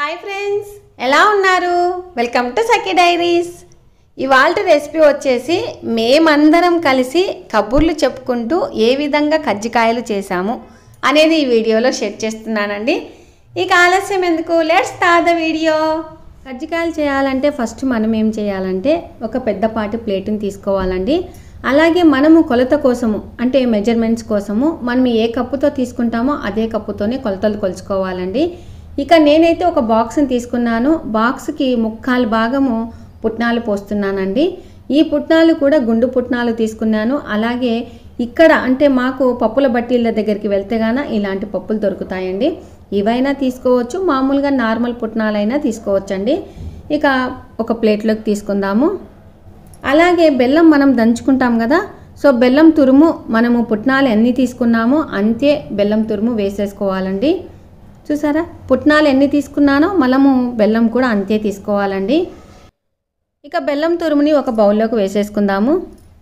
Hi friends ఎలా ఉన్నారు welcome to Sakhi diaries ఇవాళ రెసిపీ వచ్చేసి మేమందరం కలిసి కబుర్లు చెప్పుకుంటూ ఏ విధంగా కజ్జికాయలు చేశాము అనేది ఈ వీడియోలో షేర్ చేస్తున్నానండి ఇక ఆలస్యం ఎందుకు లెట్స్ స్టార్ట్ ద వీడియో కజ్జికాయలు చేయాలంటే ఫస్ట్ మనం ఏం చేయాలంటే ఒక పెద్దపాటి ప్లేట్ని తీసుకోవాలండి అలాగే మనము కొలత కోసము అంటే మెజర్మెంట్స్ కోసము మనం ఏ కప్పుతో తీసుకుంటామో అదే కప్పుతోనే కొలతలు కొలుచుకోవాలండి ఇక నేనైతే ఒక బాక్స్ని తీసుకున్నాను బాక్స్కి ముక్కాలు భాగము పుట్నాలు పోస్తున్నానండి ఈ పుట్నాలు కూడా గుండు పుట్నాలు తీసుకున్నాను అలాగే ఇక్కడ అంటే మాకు పప్పుల బట్టీల దగ్గరికి వెళ్తే గాన ఇలాంటి పప్పులు దొరుకుతాయండి ఇవైనా తీసుకోవచ్చు మామూలుగా నార్మల్ పుట్నాలైనా తీసుకోవచ్చండి ఇక ఒక ప్లేట్లోకి తీసుకుందాము అలాగే బెల్లం మనం దంచుకుంటాం కదా సో బెల్లం తురుము మనము పుట్నాలు ఎన్ని తీసుకున్నామో అంతే బెల్లం తురుము వేసేసుకోవాలండి చూసారా పుట్నాలు ఎన్ని తీసుకున్నానో మనము బెల్లం కూడా అంతే తీసుకోవాలండి ఇక బెల్లం తురుముని ఒక బౌల్లోకి వేసేసుకుందాము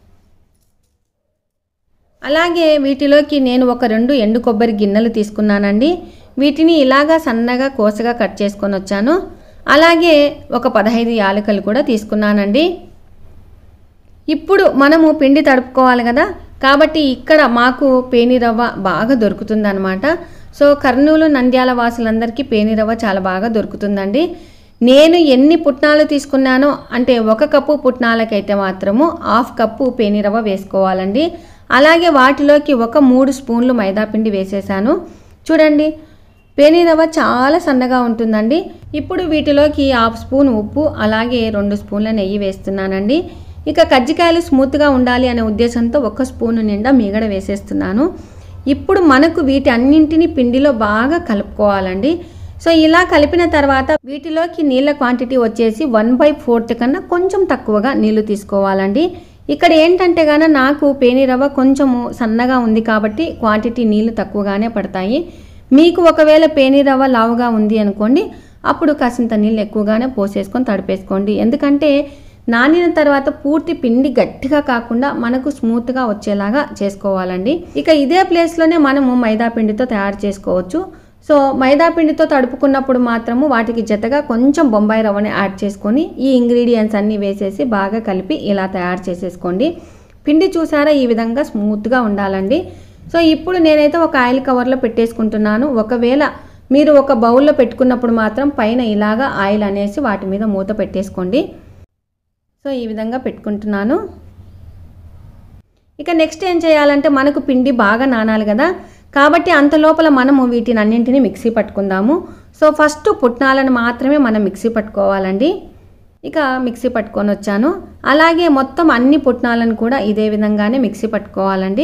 అలాగే వీటిలోకి నేను ఒక రెండు ఎండు కొబ్బరి గిన్నెలు తీసుకున్నానండి వీటిని ఇలాగా సన్నగా కోసగా కట్ చేసుకొని వచ్చాను అలాగే ఒక పదహైదు యాలకులు కూడా తీసుకున్నానండి ఇప్పుడు మనము పిండి తడుపుకోవాలి కదా కాబట్టి ఇక్కడ మాకు పేనిరవ్వ బాగా దొరుకుతుందన్నమాట సో కర్నూలు నంద్యాల వాసులందరికీ పేనిరవ్వ చాలా బాగా దొరుకుతుందండి నేను ఎన్ని పుట్నాలు తీసుకున్నానో అంటే ఒక కప్పు పుట్నాలకైతే మాత్రము హాఫ్ కప్పు పేనిరవ్వ వేసుకోవాలండి అలాగే వాటిలోకి ఒక మూడు స్పూన్లు మైదాపిండి వేసేసాను చూడండి పేనిరవ్వ చాలా సన్నగా ఉంటుందండి ఇప్పుడు వీటిలోకి హాఫ్ స్పూన్ ఉప్పు అలాగే రెండు స్పూన్ల నెయ్యి వేస్తున్నానండి ఇక కజ్జికాయలు స్మూత్గా ఉండాలి అనే ఉద్దేశంతో ఒక స్పూన్ నిండా మీగడ వేసేస్తున్నాను ఇప్పుడు మనకు వీటి అన్నింటినీ పిండిలో బాగా కలుపుకోవాలండి సో ఇలా కలిపిన తర్వాత వీటిలోకి నీళ్ళ క్వాంటిటీ వచ్చేసి వన్ బై ఫోర్త్ కన్నా కొంచెం తక్కువగా నీళ్లు తీసుకోవాలండి ఇక్కడ ఏంటంటే గాన నాకు పేనిరవ్వ కొంచెము సన్నగా ఉంది కాబట్టి క్వాంటిటీ నీళ్లు తక్కువగానే పడతాయి మీకు ఒకవేళ పేనిరవ్వ లావుగా ఉంది అనుకోండి అప్పుడు కాసింత నీళ్ళు ఎక్కువగానే పోసేసుకొని తడిపేసుకోండి ఎందుకంటే నానిన తర్వాత పూర్తి పిండి గట్టిగా కాకుండా మనకు స్మూత్గా వచ్చేలాగా చేసుకోవాలండి ఇక ఇదే ప్లేస్లోనే మనము మైదా పిండితో తయారు చేసుకోవచ్చు సో మైదా పిండితో తడుపుకున్నప్పుడు మాత్రము వాటికి జతగా కొంచెం బొంబాయి రవ్వని యాడ్ చేసుకొని ఈ ఇంగ్రీడియంట్స్ అన్నీ వేసేసి బాగా కలిపి ఇలా తయారు చేసేసుకోండి పిండి చూసారా ఈ విధంగా స్మూత్గా ఉండాలండి సో ఇప్పుడు నేనైతే ఒక ఆయిల్ కవర్లో పెట్టేసుకుంటున్నాను ఒకవేళ మీరు ఒక బౌల్లో పెట్టుకున్నప్పుడు మాత్రం పైన ఇలాగా ఆయిల్ అనేసి వాటి మీద మూత పెట్టేసుకోండి సో ఈ విధంగా పెట్టుకుంటున్నాను ఇక నెక్స్ట్ ఏం చేయాలంటే మనకు పిండి బాగా నానాలి కదా కాబట్టి అంత లోపల మనము వీటిని అన్నింటినీ మిక్సీ పట్టుకుందాము సో ఫస్ట్ పుట్నాలను మాత్రమే మనం మిక్సీ పట్టుకోవాలండి ఇక మిక్సీ పట్టుకొని వచ్చాను అలాగే మొత్తం అన్ని పుట్నాలను కూడా ఇదే విధంగానే మిక్సీ పట్టుకోవాలండి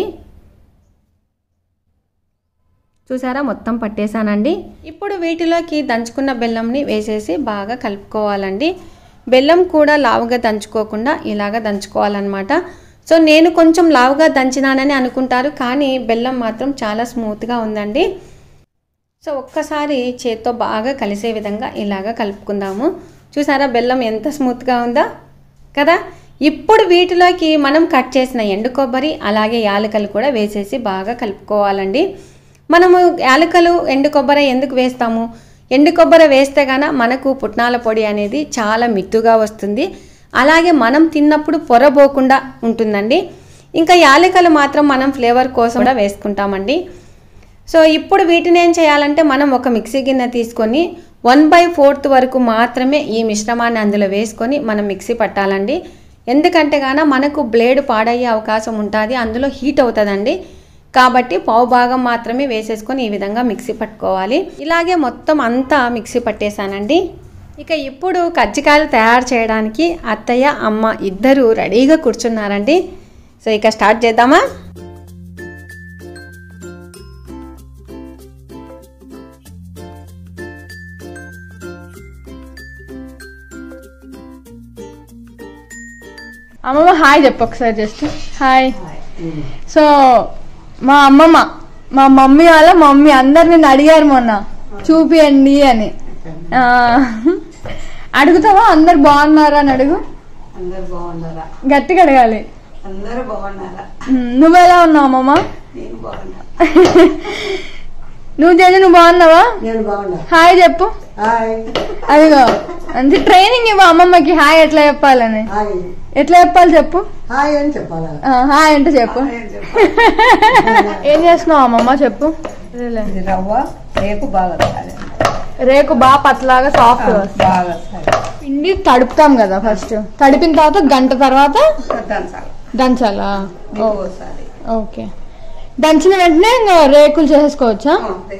చూసారా మొత్తం పట్టేశానండి ఇప్పుడు వీటిలోకి దంచుకున్న బెల్లంని వేసేసి బాగా కలుపుకోవాలండి బెల్లం కూడా లావుగా దంచుకోకుండా ఇలాగ దంచుకోవాలన్నమాట సో నేను కొంచెం లావుగా దంచినానని అనుకుంటారు కానీ బెల్లం మాత్రం చాలా స్మూత్గా ఉందండి సో ఒక్కసారి చేత్తో బాగా కలిసే విధంగా ఇలాగ కలుపుకుందాము చూసారా బెల్లం ఎంత స్మూత్గా ఉందా కదా ఇప్పుడు వీటిలోకి మనం కట్ చేసిన ఎండు కొబ్బరి అలాగే యాలకలు కూడా వేసేసి బాగా కలుపుకోవాలండి మనము యాలకలు ఎండు కొబ్బరి ఎందుకు వేస్తాము ఎండు కొబ్బరి వేస్తే గాన మనకు పుట్నాల పొడి అనేది చాలా మిత్తుగా వస్తుంది అలాగే మనం తిన్నప్పుడు పొరబోకుండా ఉంటుందండి ఇంకా యాలకలు మాత్రం మనం ఫ్లేవర్ కోసం కూడా వేసుకుంటామండి సో ఇప్పుడు వీటిని ఏం చేయాలంటే మనం ఒక మిక్సీ గిన్నె తీసుకొని వన్ బై ఫోర్త్ వరకు మాత్రమే ఈ మిశ్రమాన్ని అందులో వేసుకొని మనం మిక్సీ పట్టాలండి ఎందుకంటే గాన మనకు బ్లేడ్ పాడయ్యే అవకాశం ఉంటుంది అందులో హీట్ అవుతుందండి కాబట్టి పావు భాగం మాత్రమే వేసేసుకొని ఈ విధంగా మిక్సీ పట్టుకోవాలి ఇలాగే మొత్తం అంతా మిక్సీ పట్టేశానండి ఇక ఇప్పుడు కజ్జికాయలు తయారు చేయడానికి అత్తయ్య అమ్మ ఇద్దరు రెడీగా కూర్చున్నారండి సో ఇక స్టార్ట్ చేద్దామా అమ్మమ్మ హాయ్ చెప్పు ఒకసారి జస్ట్ హాయ్ సో మా అమ్మమ్మ మా మమ్మీ వాళ్ళ మమ్మీ అందరు నిన్ను అడిగారు మొన్న చూపియండి అని ఆ, అడుగుతావా అందరు బాగున్నారా అని అడుగు అందరు బాగున్నారా గట్టిగా అడగాలి అందరూ బాగున్నారా ఉమ్, నువ్వెలా ఉన్నావు అమ్మమ్మ నేను బాగున్నా నువ్వు చేసి నువ్వు బాగున్నావా నేను బాగున్నా హాయ్ చెప్పు హాయ్ అదిగో అంటే ట్రైనింగ్ ఇవ్వ అమ్మమ్మకి హాయ్ ఎట్లా చెప్పాలని హాయ్ ఎట్లా చెప్పాలి చెప్పు హాయ్ అని చెప్పాలా ఆ, హాయ్ అంటే చెప్పు ఏం చేస్తున్నావు అమ్మమ్మ చెప్పు ఇది రవ్వ రేపు బాగా వస్తుంది రేకు బాగా పతలాగా సాఫ్ట్ బాగా వస్తుంది పిండి తడుపుతాం కదా ఫస్ట్ తడిపిన తర్వాత గంట తర్వాత దంచాలి దంచాలా మీకు వస్తుంది ఓకే దంచిన వెంటనే ఇంకా రేకులు చేసేసుకోవచ్చా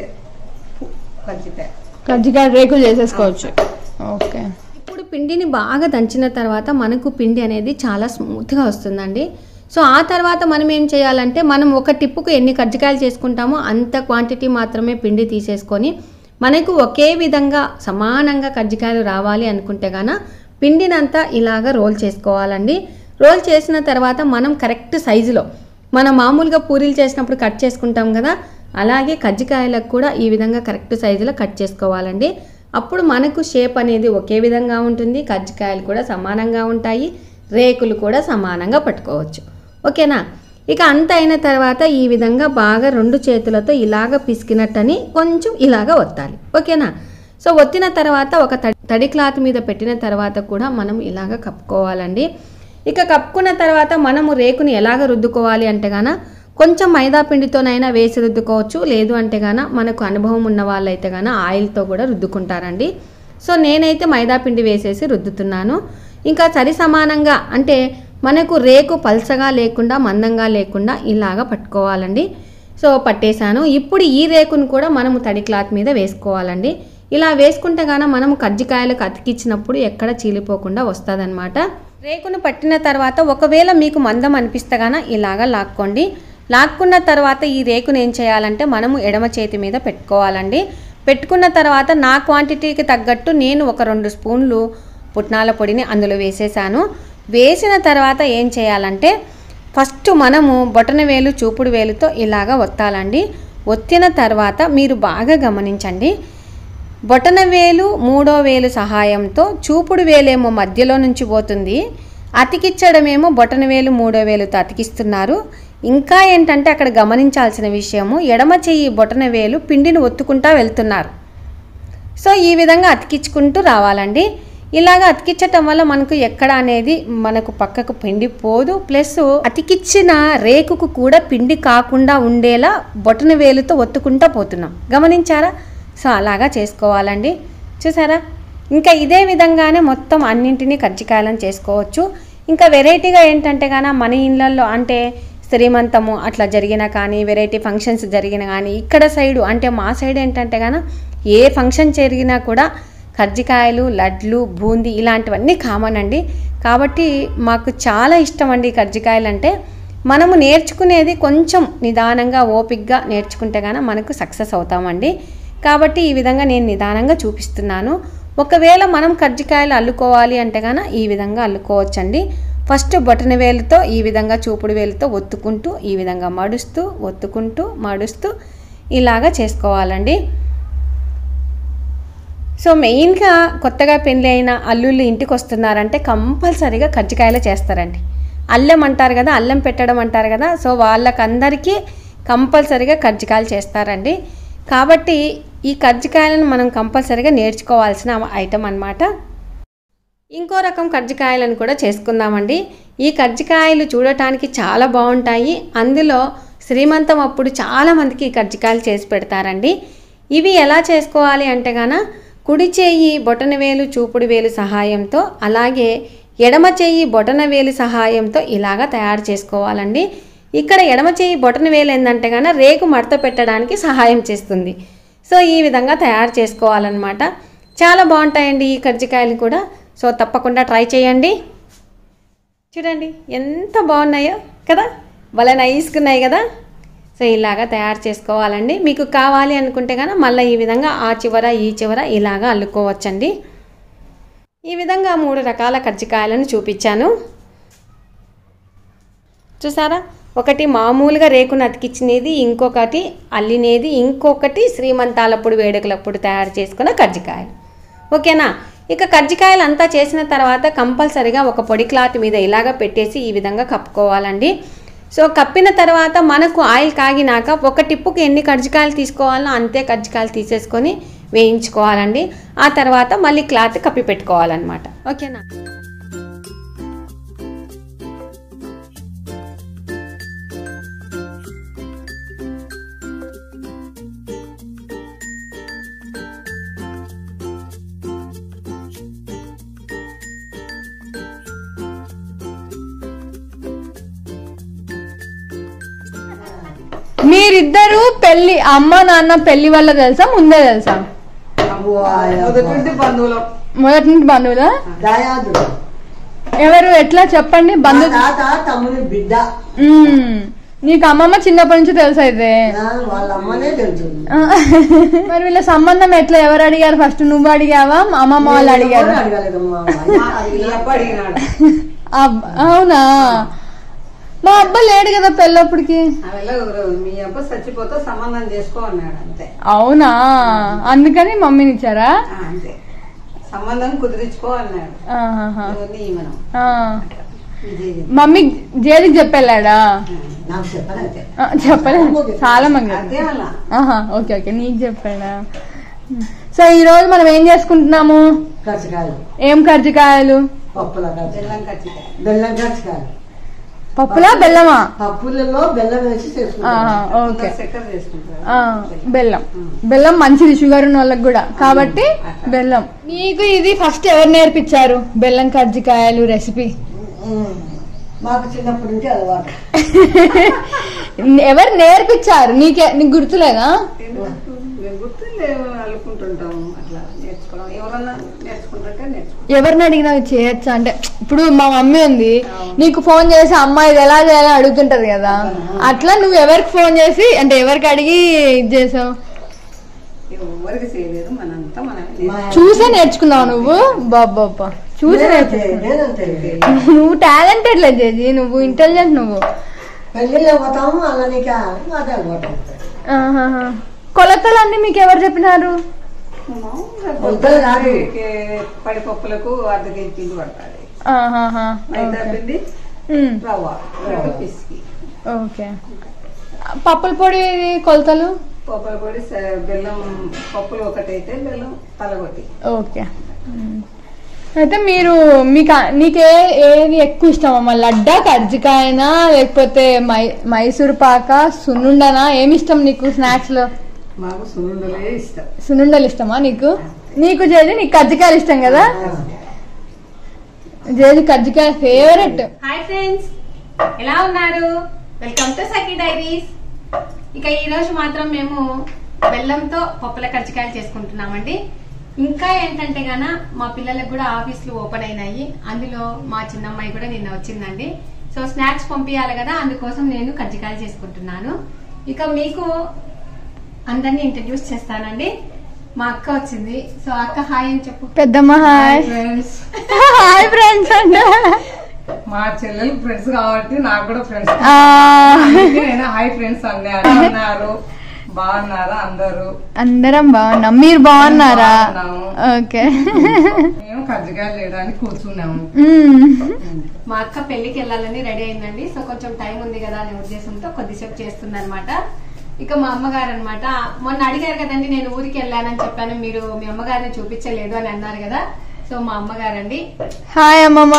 కజ్జికాయ కజ్జికాయ రేకులు చేసేసుకోవచ్చు ఓకే ఇప్పుడు పిండిని బాగా దంచిన తర్వాత మనకు పిండి అనేది చాలా స్మూత్గా వస్తుందండి సో ఆ తర్వాత మనం ఏం చేయాలంటే మనం ఒక టిప్పుకు ఎన్ని కజ్జికాయలు చేసుకుంటామో అంత క్వాంటిటీ మాత్రమే పిండి తీసేసుకొని మనకు ఒకే విధంగా సమానంగా కజ్జికాయలు రావాలి అనుకుంటే గాన పిండినంతా ఇలాగ రోల్ చేసుకోవాలండి రోల్ చేసిన తర్వాత మనం కరెక్ట్ సైజులో మనం మామూలుగా పూరీలు చేసినప్పుడు కట్ చేసుకుంటాం కదా అలాగే కజ్జికాయలకు కూడా ఈ విధంగా కరెక్ట్ సైజులో కట్ చేసుకోవాలండి అప్పుడు మనకు షేప్ అనేది ఒకే విధంగా ఉంటుంది కజ్జికాయలు కూడా సమానంగా ఉంటాయి రేకులు కూడా సమానంగా పట్టుకోవచ్చు ఓకేనా ఇక అంత అయిన తర్వాత ఈ విధంగా బాగా రెండు చేతులతో ఇలాగ పిసికినట్టని కొంచెం ఇలాగ ఒత్తాలి ఓకేనా సో ఒత్తిన తర్వాత ఒక తడి తడి క్లాత్ మీద పెట్టిన తర్వాత కూడా మనం ఇలాగ కప్పుకోవాలండి ఇక కప్పుకున్న తర్వాత మనము రేకుని ఎలాగ రుద్దుకోవాలి అంటే గాన కొంచెం మైదా పిండితోనైనా వేసి రుద్దుకోవచ్చు లేదు అంటే గాన మనకు అనుభవం ఉన్న వాళ్ళైతే గాన ఆయిల్తో కూడా రుద్దుకుంటారండి సో నేనైతే మైదా పిండి వేసేసి రుద్దుతున్నాను ఇంకా సరి సమానంగా అంటే మనకు రేకు పల్చగా లేకుండా మందంగా లేకుండా ఇలాగ పట్టుకోవాలండి సో పట్టేశాను ఇప్పుడు ఈ రేకును కూడా మనము తడి క్లాత్ మీద వేసుకోవాలండి ఇలా వేసుకుంటే గాన మనము కజ్జికాయలకు అతికిచ్చినప్పుడు ఎక్కడ చీలిపోకుండా వస్తుందన్నమాట రేకును పట్టిన తర్వాత ఒకవేళ మీకు మందం అనిపిస్తే గాన ఇలాగ లాక్కోండి లాక్కున్న తర్వాత ఈ రేకును ఏం చేయాలంటే మనము ఎడమ చేతి మీద పెట్టుకోవాలండి పెట్టుకున్న తర్వాత నా క్వాంటిటీకి తగ్గట్టు నేను ఒక రెండు స్పూన్లు పుట్నాల పొడిని అందులో వేసేసాను వేసిన తర్వాత ఏం చేయాలంటే ఫస్ట్ మనము బొటన వేలు చూపుడు వేలుతో ఇలాగ ఒత్తాలండి ఒత్తిన తర్వాత మీరు బాగా గమనించండి బొటన వేలు మూడో వేలు సహాయంతో చూపుడు వేలేమో మధ్యలో నుంచి పోతుంది అతికిచ్చడమేమో బొటన వేలు మూడో వేలుతో అతికిస్తున్నారు ఇంకా ఏంటంటే అక్కడ గమనించాల్సిన విషయము ఎడమ చెయ్యి బొటన వేలు పిండిని ఒత్తుకుంటా వెళ్తున్నారు సో ఈ విధంగా అతికించుకుంటూ రావాలండి ఇలాగ అతికించటం వల్ల మనకు ఎక్కడ అనేది మనకు పక్కకు పిండి పోదు ప్లస్ అతికిచ్చిన రేకుకు కూడా పిండి కాకుండా ఉండేలా బొటన వేలుతో ఒత్తుకుంటా పోతున్నాం గమనించారా సో అలాగా చేసుకోవాలండి చూసారా ఇంకా ఇదే విధంగానే మొత్తం అన్నింటినీ కజ్జికాయలను చేసుకోవచ్చు ఇంకా వెరైటీగా ఏంటంటే గాన మన ఇళ్ళల్లో అంటే శ్రీమంతము అట్లా జరిగిన కానీ వెరైటీ ఫంక్షన్స్ జరిగిన కానీ ఇక్కడ సైడు అంటే మా సైడ్ ఏంటంటే గాన ఏ ఫంక్షన్ జరిగినా కూడా కజ్జికాయలు లడ్లు బూందీ ఇలాంటివన్నీ కామన్ అండి కాబట్టి మాకు చాలా ఇష్టం అండి ఈ కజ్జికాయలు అంటే మనము నేర్చుకునేది కొంచెం నిదానంగా ఓపిక్గా నేర్చుకుంటే గాన మనకు సక్సెస్ అవుతామండి కాబట్టి ఈ విధంగా నేను నిదానంగా చూపిస్తున్నాను ఒకవేళ మనం కజ్జికాయలు అల్లుకోవాలి అంటే గాన ఈ విధంగా అల్లుకోవచ్చండి ఫస్ట్ బొటన వేలుతో ఈ విధంగా చూపుడు వేలుతో ఒత్తుకుంటూ ఈ విధంగా మడుస్తూ ఒత్తుకుంటూ మడుస్తూ ఇలాగా చేసుకోవాలండి సో మెయిన్గా కొత్తగా పెళ్ళి అయిన అల్లుళ్ళు ఇంటికి వస్తున్నారంటే కంపల్సరీగా కజ్జికాయలు చేస్తారండి అల్లం అంటారు కదా అల్లం పెట్టడం అంటారు కదా సో వాళ్ళకందరికీ కంపల్సరీగా కజ్జికాయలు చేస్తారండి కాబట్టి ఈ కజ్జికాయలను మనం కంపల్సరీగా నేర్చుకోవాల్సిన ఐటమ్ అన్నమాట ఇంకో రకం కజ్జికాయలను కూడా చేసుకుందామండి ఈ కజ్జికాయలు చూడటానికి చాలా బాగుంటాయి అందులో శ్రీమంతం అప్పుడు చాలామందికి ఈ కజ్జికాయలు చేసి పెడతారండి ఇవి ఎలా చేసుకోవాలి అంటే గాన కుడి చేయి బొటన వేలు చూపుడు వేలు సహాయంతో అలాగే ఎడమ చేయి బొటన వేలు సహాయంతో ఇలాగ తయారు చేసుకోవాలండి ఇక్కడ ఎడమ చేయి బొటన వేలు ఏంటంటే గాన రేకు మడత పెట్టడానికి సహాయం చేస్తుంది సో ఈ విధంగా తయారు చేసుకోవాలన్నమాట చాలా బాగుంటాయండి ఈ కజ్జికాయలు కూడా సో తప్పకుండా ట్రై చేయండి చూడండి ఎంత బాగున్నాయో కదా భలే నైస్గా ఉన్నాయి కదా సో ఇలాగా తయారు చేసుకోవాలండి మీకు కావాలి అనుకుంటే కనుక మళ్ళీ ఈ విధంగా ఆ చివర ఈ చివర ఇలాగా అల్లుకోవచ్చండి ఈ విధంగా మూడు రకాల కజ్జికాయలను చూపించాను చూసారా ఒకటి మామూలుగా రేకును అతికిచ్చినది ఇంకొకటి అల్లినేది ఇంకొకటి శ్రీమంతాలప్పుడు వేడుకలప్పుడు తయారు చేసుకున్న కజ్జికాయలు ఓకేనా ఇక కజ్జికాయలు అంతా చేసిన తర్వాత కంపల్సరిగా ఒక పొడి క్లాత్ మీద ఇలాగ పెట్టేసి ఈ విధంగా కప్పుకోవాలండి సో కప్పిన తర్వాత మనకు ఆయిల్ కాగినాక ఒక టిప్పుకి ఎన్ని కజ్జికాయలు తీసుకోవాలో అంతే కజ్జికాయలు తీసేసుకొని వేయించుకోవాలండి ఆ తర్వాత మళ్ళీ క్లాత్ కప్పి పెట్టుకోవాలన్నమాట ఓకేనా మీరిద్దరు పెళ్లి అమ్మ నాన్న పెళ్లి వల్ల తెలుసా ముందే తెలుసా మొదటి బంధువులు మొదటి నుండి బంధువులా దయాదుడు ఎవరు ఎట్లా చెప్పండి మా బంధు తాత తమ్ముని బిడ్డ మ్మ్. నీకు అమ్మమ్మ చిన్నప్పటి నుంచి తెలుసా అయితే ఆ, వాళ్ళ అమ్మనే తెలుస్తుంది ఆ. మరి వీళ్ళ సంబంధం ఎట్లా ఎవరు అడిగారు ఫస్ట్ నువ్వు అడిగావా మా అమ్మమ్మ వాళ్ళు అడిగారు ఎవరు అడగలేదమ్మా. అడిగినాడు అవునా మా అబ్బా లేడు కదా పెళ్ళప్పటికి అవిలో ఎవరు మీ అబ్బ చచ్చిపోతే సంబంధం చేసుకో అన్నాడు అంతే అవునా అందుకని మమ్మీని ఇచ్చారా ఆ, అంతే సంబంధం కుదిరించుకో అన్నాడు ఆహాహా. ఎవరిని ఈమెను ఆ. విజయ్ మమ్మీ జేలికి చెప్పెళ్ళాడా నాకు చెప్పనంతే ఆ, చెప్పలేదు చాలా మంది అదే అలా ఆహా ఓకే ఓకే నీకు చెప్పాడా సో ఈ రోజు మనం ఏం చేసుకుంటున్నాము కచ్చకాయలు ఏం కర్జికాయలు పప్పుల కచ్చ బెల్లం కచ్చికాయ బెల్లం కచ్చకాయలు పప్పులా బెల్లమా పప్పులలో బెల్లం వేసి ఆహా, చేసుకుంటాం ఓకే చక్కెర చేసుకుంటారు ఆ, బెల్లం బెల్లం మంచిది షుగర్ ఉన్న వాళ్ళకి కూడా కాబట్టి బెల్లం నీకు ఇది ఫస్ట్ ఎవరు నేర్పించారు బెల్లం కర్జికాయలు రెసిపీ ఉమ్. మాకు చిన్నప్పటి నుంచి అలవాటు ఎవరు నేర్పించారు నీకే నీకు గుర్తులేదా మేము గుర్తు లేవు అనుకుంటుంటాం అట్లా నేర్చుకోవడం ఎవరన్నా నేర్చుకుంటుంటే నేర్చుకుంటాం ఎవరిని అడిగినా ఇది చేయొచ్చా అంటే ఇప్పుడు మా మమ్మీ ఉంది నీకు ఫోన్ చేసి అమ్మ ఇది ఎలా చేయాలని అడుగుతుంటది కదా అట్లా నువ్వు ఎవరికి ఫోన్ చేసి అంటే ఎవరికి అడిగి ఇది చేసావు ఎవరికి చేయలేదు మనంతా మనమే మా చూసే నేర్చుకున్నావు నువ్వు బాబ్బా చూసి నేనంతే, నేర్చుకున్నావు నేనంతే. నువ్వు టాలెంటెడ్ లే జేజీ నువ్వు ఇంటెలిజెంట్ నువ్వు పెళ్ళిళ్ళు పోతాము అలానిక అదే అలవాటు ఆహాహా. కొలతలన్నీ మీకు ఎవరు చెప్పినారు మామూలుగా కొలతలు కాదు. పొద్దున్నకి పడి పప్పులకు అర్ధ కేజీ పిండి పడతాది ఆహాహా. మైదా ఓకే. పిండి ఉమ్, రవ్వ రెండు పిసికి ఓకే పప్పుల పొడి కొలతలు పప్పుల పొడి స- బెల్లం పప్పులు ఒకటైతే బెల్లం తలగొట్టి ఓకే మ్మ్. అయితే మీరు మీకు నీకే ఏది ఎక్కువ ఇష్టం అమ్మ లడ్డా కర్జికాయనా లేకపోతే మై మైసూర్ పాక సున్నుండనా ఏమి ఇష్టం నీకు స్నాక్స్ లో మాకు సున్నుండలే ఇష్టం సున్నుండలు ఇష్టమా నీకు నీకు జేజి నీకు కర్జికాయలు ఇష్టం కదా జేజి కర్జికాయ ఫేవరెట్ హాయ్ ఫ్రెండ్స్ ఎలా ఉన్నారు వెల్కమ్ టు సఖీ డైరీస్ ఇక ఈ రోజు మాత్రం మేము బెల్లంతో పప్పుల కర్జికాయలు చేసుకుంటున్నామండి ఇంకా ఏంటంటే గాన మా పిల్లలకు కూడా ఆఫీసులు ఓపెన్ అయినాయి అందులో మా చిన్నమ్మాయి కూడా నిన్న వచ్చిందండి సో స్నాక్స్ పంపించాలి కదా అందుకోసం నేను కజ్జికాయలు చేసుకుంటున్నాను ఇక మీకు అందరినీ ఇంట్రడ్యూస్ చేస్తానండి మా అక్క వచ్చింది సో అక్క హాయ్ అని చెప్పు పెద్దమ్మ హాయ్ ఫ్రెండ్స్ హాయ్ ఫ్రెండ్స్ అండి మా చెల్లెలు ఫ్రెండ్స్ కాబట్టి నాకు కూడా ఫ్రెండ్స్ ఆ, నేను హై ఫ్రెండ్స్ అన్నారు అన్నారు బాగున్నారా అందరూ అందరం బాగున్నాం మీరు బాగున్నారా బాగున్నాము. ఓకే మేము కజ్జికాయలు చేయడానికి కూర్చున్నాము మ్మ్. మా అక్క పెళ్లికి వెళ్ళాలని రెడీ అయిందండి సో కొంచెం టైం ఉంది కదా అనే ఉద్దేశంతో కొద్దిసేపు చేస్తుంది అనమాట ఇక మా అమ్మగారు అనమాట మొన్న అడిగారు కదండి నేను ఊరికి వెళ్ళానని చెప్పాను మీరు మీ అమ్మగారిని చూపించలేదు అని అన్నారు కదా సో మా అమ్మగారండి హాయ్ అమ్మమ్మ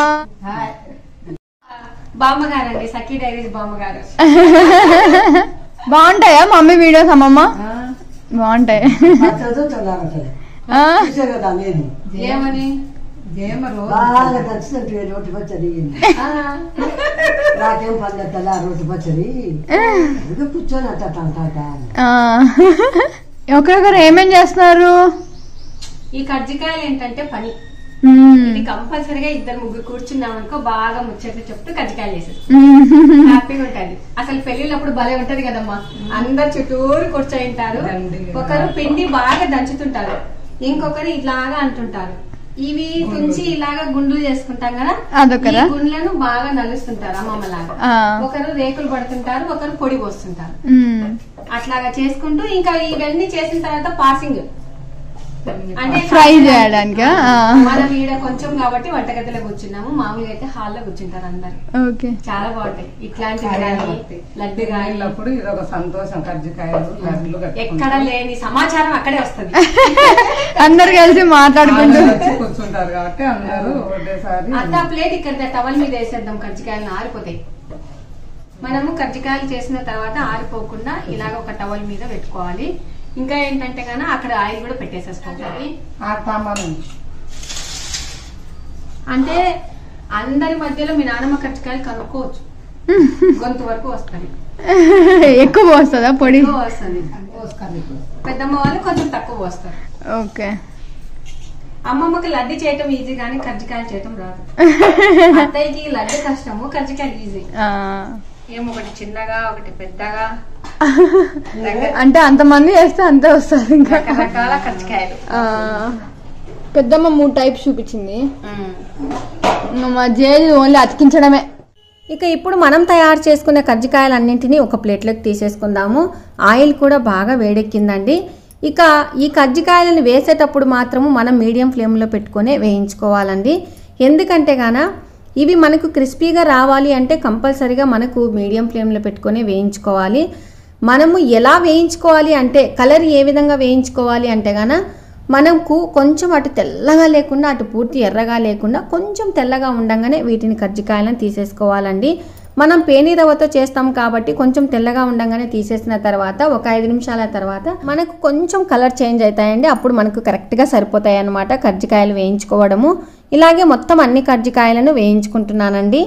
బామ్మగారండి సఖీ డైరీస్ బామ్మగారు బాగుంటాయా మమ్మీ వీడియోస్ అమ్మమ్మ బాగుంటాయి చదువుతున్నారు ఆ, చూసే కదా నేను ఏమని బాగా నచ్చినట్టు రోటి పచ్చడి ఆ, నాకేం పండుగ రోటి పచ్చడి ఇది కూర్చొని అట్ట అట్ట అట్ట అని. ఆ. ఒకరొకరు ఏమేం చేస్తున్నారు ఈ కజ్జికాయలు ఏంటంటే పని మ్మ్. ఇది కంపల్సరిగా ఇద్దరు ముగ్గురు కూర్చున్నాం అనుకో బాగా ముచ్చట్లు చెప్తూ కజ్జికాయలు వేసేస్తాం మ్మ్. హ్యాపీగా ఉంటది అసలు పెళ్లిళ్ళప్పుడు భలే ఉంటది కదమ్మా అందరు చుట్టూరు కూర్చోయింటారు ఒకరు పిండి బాగా దంచుతుంటారు ఇంకొకరు ఇలాగా అంటుంటారు ఇవి తుంచి ఇలాగా గుండులు చేసుకుంటాం కదా అదొకరా? ఈ గుండ్లను బాగా నలుస్తుంటారు అమ్మమ్మ లాగా ఆ. ఒకరు రేకులు పడుతుంటారు ఒకరు పొడి పోస్తుంటారు మ్మ్. అట్లాగా చేసుకుంటూ ఇంకా ఇవన్నీ చేసిన తర్వాత పాసింగ్ అంటే ఫ్రై చేయడానికా మనం ఈడ కొంచెం కాబట్టి వంటగదిలో కూర్చున్నాము మామూలుగా అయితే హాల్లో కూర్చుంటారు అందరు ఓకే చాలా బాగుంటాయి ఇట్లాంటివి కాయలు కానీ వస్తాయి. లడ్డు కానీ వెళ్ళినప్పుడు ఇది ఒక సంతోషం కజ్జికాయలు లడ్లు ఎక్కడ లేని సమాచారం అక్కడే వస్తుంది అందరు కలిసి మాట్లాడుకుంటూ వచ్చి కూర్చుంటారు కాబట్టి అందరూ ఒకటేసారి అంతా ప్లేట్ ఇక్కడ టవల్ మీద వేసేద్దాం కజ్జికాయలు ఆరిపోతాయి మనము కజ్జికాయలు చేసిన తర్వాత ఆరిపోకుండా ఇలాగ ఒక టవల్ మీద పెట్టుకోవాలి ఇంకా ఏంటంటే గాన అక్కడ ఆయిల్ కూడా పెట్టేసేసుకోవాలి ఆ సాంబార్ నుంచి అంటే అందరి మధ్యలో మీ నాన్నమ్మ కజ్జికాయలు కనుక్కోవచ్చు గొంతు వరకు వస్తుంది ఎక్కువ పోస్తుందా పొడి ఎక్కువ వస్తుంది పెద్దమ్మ వాళ్ళు కొంచెం తక్కువ వస్తారు ఓకే అమ్మమ్మకి లడ్డు చేయటం ఈజీ కానీ కజ్జికాయలు చేయటం రాదు అత్తయ్యకి లడ్డు కష్టము కజ్జికాయలు ఈజీ ఆ, ఏమో ఒకటి చిన్నగా ఒకటి పెద్దగా అంటే అంతమంది వేస్తే అంతే వస్తుంది ఇంకా రకరకాల కజ్జికాయలు ఆ, పెద్దమ్మ మూడు టైప్స్ చూపించింది ఇంకా మా జేజి ఓన్లీ అతికించడమే ఇక ఇప్పుడు మనం తయారు చేసుకునే కజ్జికాయలన్నింటినీ ఒక ప్లేట్లోకి తీసేసుకుందాము ఆయిల్ కూడా బాగా వేడెక్కిందండి ఇక ఈ కజ్జికాయలను వేసేటప్పుడు మాత్రము మనం మీడియం ఫ్లేమ్లో పెట్టుకొని వేయించుకోవాలండి ఎందుకంటే గాన ఇవి మనకు క్రిస్పీగా రావాలి అంటే కంపల్సరీగా మనకు మీడియం ఫ్లేమ్లో పెట్టుకొని వేయించుకోవాలి మనము ఎలా వేయించుకోవాలి అంటే కలర్ ఏ విధంగా వేయించుకోవాలి అంటే గాన మనకు కొంచెం అటు తెల్లగా లేకుండా అటు పూర్తి ఎర్రగా లేకుండా కొంచెం తెల్లగా ఉండంగానే వీటిని కజ్జికాయలను తీసేసుకోవాలండి మనం పేని రవ్వతో చేస్తాం కాబట్టి కొంచెం తెల్లగా ఉండంగానే తీసేసిన తర్వాత ఒక ఐదు నిమిషాల తర్వాత మనకు కొంచెం కలర్ చేంజ్ అవుతాయండి అప్పుడు మనకు కరెక్ట్గా సరిపోతాయి అన్నమాట కజ్జికాయలు వేయించుకోవడము ఇలాగే మొత్తం అన్ని కజ్జికాయలను వేయించుకుంటున్నానండి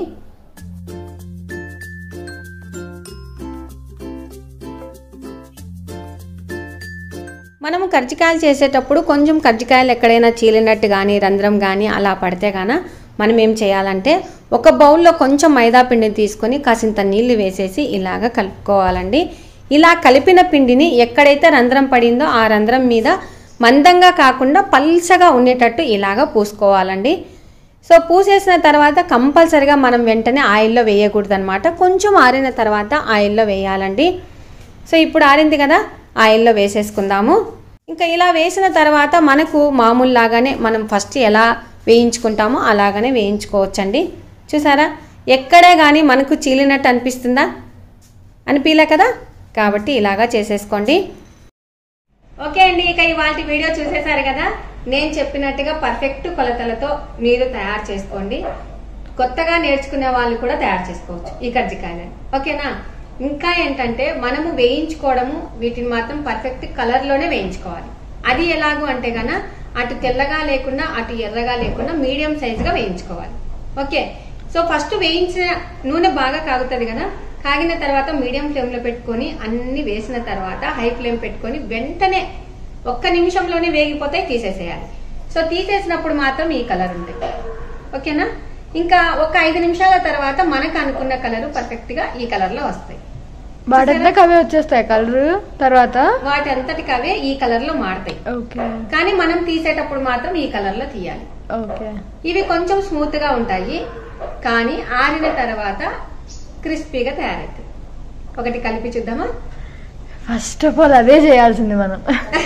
మనము కర్జికాయలు చేసేటప్పుడు కొంచెం కర్జికాయలు ఎక్కడైనా చీలినట్టు కానీ రంధ్రం కానీ అలా పడితే గాన మనం ఏం చేయాలంటే ఒక బౌల్లో కొంచెం మైదా పిండిని తీసుకొని కాసింత నీళ్లు వేసేసి ఇలాగ కలుపుకోవాలండి ఇలా కలిపిన పిండిని ఎక్కడైతే రంధ్రం పడిందో ఆ రంధ్రం మీద మందంగా కాకుండా పల్చగా ఉండేటట్టు ఇలాగ పూసుకోవాలండి సో పూసేసిన తర్వాత కంపల్సరిగా మనం వెంటనే ఆయిల్లో వేయకూడదు అనమాట కొంచెం ఆరిన తర్వాత ఆయిల్లో వేయాలండి సో ఇప్పుడు ఆరింది కదా ఆయిల్లో వేసేసుకుందాము ఇంకా ఇలా వేసిన తర్వాత మనకు మామూలులాగానే మనం ఫస్ట్ ఎలా వేయించుకుంటామో అలాగనే వేయించుకోవచ్చండి చూసారా ఎక్కడే కానీ మనకు చీలినట్టు అనిపిస్తుందా అనిపించలే కదా కాబట్టి ఇలాగా చేసేసుకోండి ఓకే అండి ఇక ఇవాళ వీడియో చూసేశారు కదా నేను చెప్పినట్టుగా పర్ఫెక్ట్ కొలతలతో మీరు తయారు చేసుకోండి కొత్తగా నేర్చుకునే వాళ్ళు కూడా తయారు చేసుకోవచ్చు ఈ కజ్జికాయలని ఓకేనా ఇంకా ఏంటంటే మనము వేయించుకోవడము వీటిని మాత్రం పర్ఫెక్ట్ కలర్ లోనే వేయించుకోవాలి అది ఎలాగూ అంటే గన అటు తెల్లగా లేకుండా అటు ఎర్రగా లేకుండా మీడియం సైజ్ గా వేయించుకోవాలి ఓకే సో ఫస్ట్ వేయించిన నూనె బాగా కాగుతుంది కదా కాగిన తర్వాత మీడియం ఫ్లేమ్ లో పెట్టుకొని అన్ని వేసిన తర్వాత హై ఫ్లేమ్ పెట్టుకొని వెంటనే ఒక్క నిమిషంలోనే వేగిపోతాయి తీసేసేయాలి సో తీసేసినప్పుడు మాత్రం ఈ కలర్ ఉంటుంది ఓకేనా ఇంకా ఒక ఐదు నిమిషాల తర్వాత మనకు అనుకున్న కలర్ పర్ఫెక్ట్ గా ఈ కలర్ లో వస్తాయి వాటంతా అవే వచ్చేస్తాయి కలర్ తర్వాత వాటి అంతటికి అవే ఈ కలర్ లో మారుతాయి ఓకే కానీ మనం తీసేటప్పుడు మాత్రం ఈ కలర్ లో తీయాలి ఓకే ఇవి కొంచెం స్మూత్ గా ఉంటాయి కానీ ఆరిన తర్వాత క్రిస్పీగా తయారవుతాయి ఒకటి కలిపి చూద్దామా ఫస్ట్ ఆఫ్ ఆల్ అదే చేయాల్సింది మనం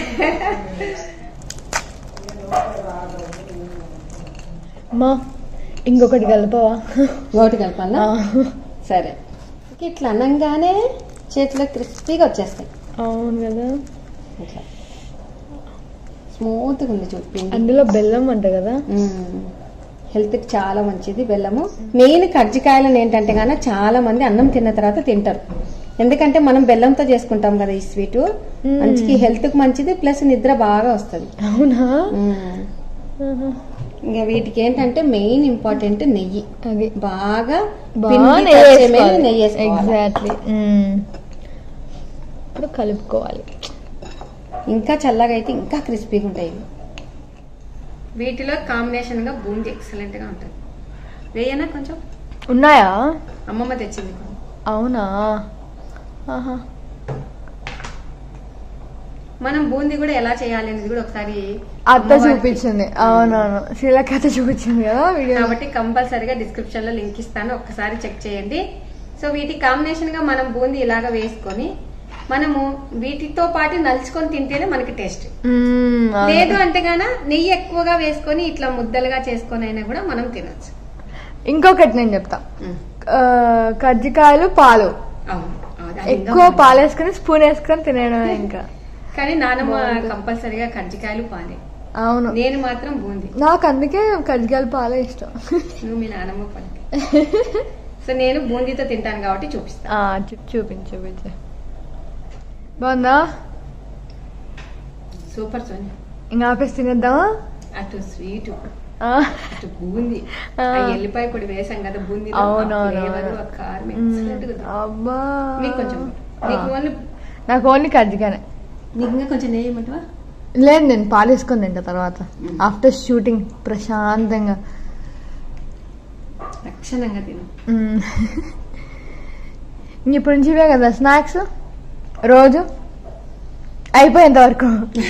మా ఇంకొకటి కలపవా ఒకటి కలపాలా సరే ఇట్లా అనంగానే చేతిలో క్రిస్పీగా వచ్చేస్తాయి అవును కదా ఇట్లా స్మూత్గా ఉంది చూపి అందులో బెల్లం అంట కదా హెల్త్కి చాలా మంచిది బెల్లము మెయిన్ కజ్జికాయలను ఏంటంటే గాన చాలా మంది అన్నం తిన్న తర్వాత తింటారు ఎందుకంటే మనం బెల్లంతో చేసుకుంటాం కదా ఈ స్వీట్ మంచికి హెల్త్ కి మంచిది ప్లస్ నిద్ర బాగా వస్తుంది అవునా ఇంకా వీటికి ఏంటంటే మెయిన్ ఇంపార్టెంట్ నెయ్యి అది బాగా బాగా పిండి నెయ్యి పరిచే మీద వేసుకోవాలి. నెయ్యి వేసుకోవాలి. ఎగ్జాక్ట్లీ ఇప్పుడు కలుపుకోవాలి ఇంకా చల్లగా అయితే ఇంకా క్రిస్పీగా ఉంటాయి ఇవి. వీటిలో కాంబినేషన్ గా బూందీ ఎక్సలెంట్ గా ఉంటుంది వేయనా కొంచెం ఉన్నాయా అమ్మమ్మ తెచ్చింది కొంచెం. అవునా ఆహా మనం బూందీ కూడా ఎలా చేయాలి అనేది కూడా ఒకసారి అత్త అమ్మవారికి- చూపించింది అవునవును శ్రీలక్ అత్త చూపించింది కదా వీడియో కాబట్టి కంపల్సరీగా డిస్క్రిప్షన్ లో లింక్ ఇస్తాను ఒక్కసారి చెక్ చేయండి సో వీటి కాంబినేషన్ గా మనం బూందీ ఇలాగా వేసుకొని మనము వీటితో పాటు నలుచుకొని తింటేనే మనకి టేస్ట్ మ్మ్, అవును. లేదు అంటే గాన నెయ్యి ఎక్కువగా వేసుకొని ఇట్లా ముద్దలుగా చేసుకొని అయినా కూడా మనం తినొచ్చు ఇంకొకటి నేను చెప్తా ఆ, కజ్జికాయలు పాలు అవును అది ఇంకా ఎక్కువ బాగుంటుంది. పాలు వేసుకుని స్పూన్ వేసుకొని తినేయడం ఇంకా కానీ నానమ్మ కంపల్సరీగా కజ్జికాయలు పాలే అవును నేను మాత్రం బూంది నాకు అందుకే కజ్జికాయలు పాలే ఇష్టం నువ్వు మీ నానమ్మ పలికి సో నేను బూందీతో తింటాను కాబట్టి చూపిస్తాను ఆ, చూ- చూపించు చూపించు బాగుందా సూపర్ సోని ఇంకా ఆపేసి తినేద్దామా అటు స్వీట్ ఆ, అటు బూంది ఆ. ఆ ఎల్లిపాయ పొడి వేసాం కదా బూంది అవునవును, ఫ్లేవర్ అవును. ఆ కారం మ్మ్. ఎక్సలెంట్ గా ఉంది. అబ్బా మీకు కొంచెం నీకు ఓన్లీ నాకు ఓన్లీ కజ్జికాయనే నీకు ఇంకా కొంచెం నెయ్యి ఇమ్మంటావా లేదు నేను పాలు వేసుకొని తింటా తర్వాత ఆఫ్టర్ షూటింగ్ ప్రశాంతంగా లక్షణంగా తిను మ్మ్. ఇంక ఇప్పుడు నుంచి ఇవే కదా స్నాక్స్ రోజు అయిపోయేంత వరకు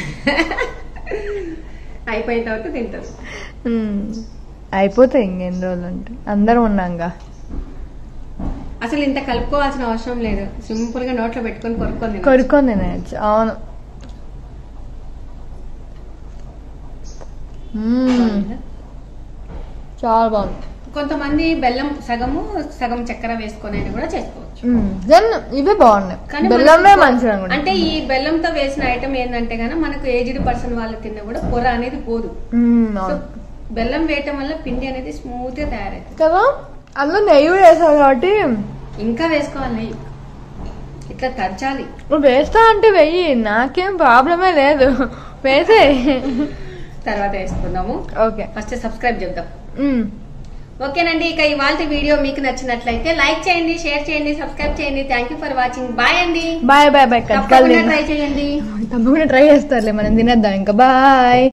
అయిపోయేంత వరకు తింటారు మ్మ్. అయిపోతాయి ఇంకెన్ని రోజులు అంటే అందరం ఉన్నాంగా అసలు ఇంత కలుపుకోవాల్సిన అవసరం లేదు సింపుల్ గా నోట్లో పెట్టుకొని కొరుక్కొని తినొచ్చు. కొరుక్కొని తినేయచ్చు అవును మ్మ్. బాగుందా? చాలా బాగుంది కొంతమంది బెల్లం సగము సగం చక్కెర వేసుకొని అయినా కూడా చేసుకోవచ్చు దెన్ ఇవే బాగున్నాయి కానీ బెల్లమే మనకు- మంచిగా అనుకుంటా. అంటే ఈ బెల్లంతో వేసిన ఐటమ్ ఏంటంటే గానీ మనకు ఏజ్డ్ పర్సన్ వాళ్ళు తిన్నా కూడా పొర అనేది పోదు మ్మ్, సో అవును. బెల్లం వేయటం వల్ల పిండి అనేది స్మూత్ గా తయారవుతుంది కదా అందులో నెయ్యి కూడా వేసావు కాబట్టి ఇంకా వేసుకోవాలి నెయ్యి ఇట్లా తరచాలి నువ్వు వేస్తా అంటే వెయ్యి నాకేం ప్రాబ్లమే లేదు వేసే తర్వాత వేసుకుందాము ఓకే ఫస్ట్ సబ్స్క్రైబ్ చేద్దాం మ్మ్. ఓకేనండి ఇక ఇవాళ వీడియో మీకు నచ్చినట్లయితే లైక్ చేయండి షేర్ చేయండి సబ్స్క్రైబ్ చేయండి thank you for watching bye అండి బాయ్ బాయ్ బాయ్ తప్పకుండా కట్టుకోవాలి ట్రై చేయండి తప్పకుండా ట్రై చేస్తారులే మనం తినేద్దాం ఇంకా బాయ్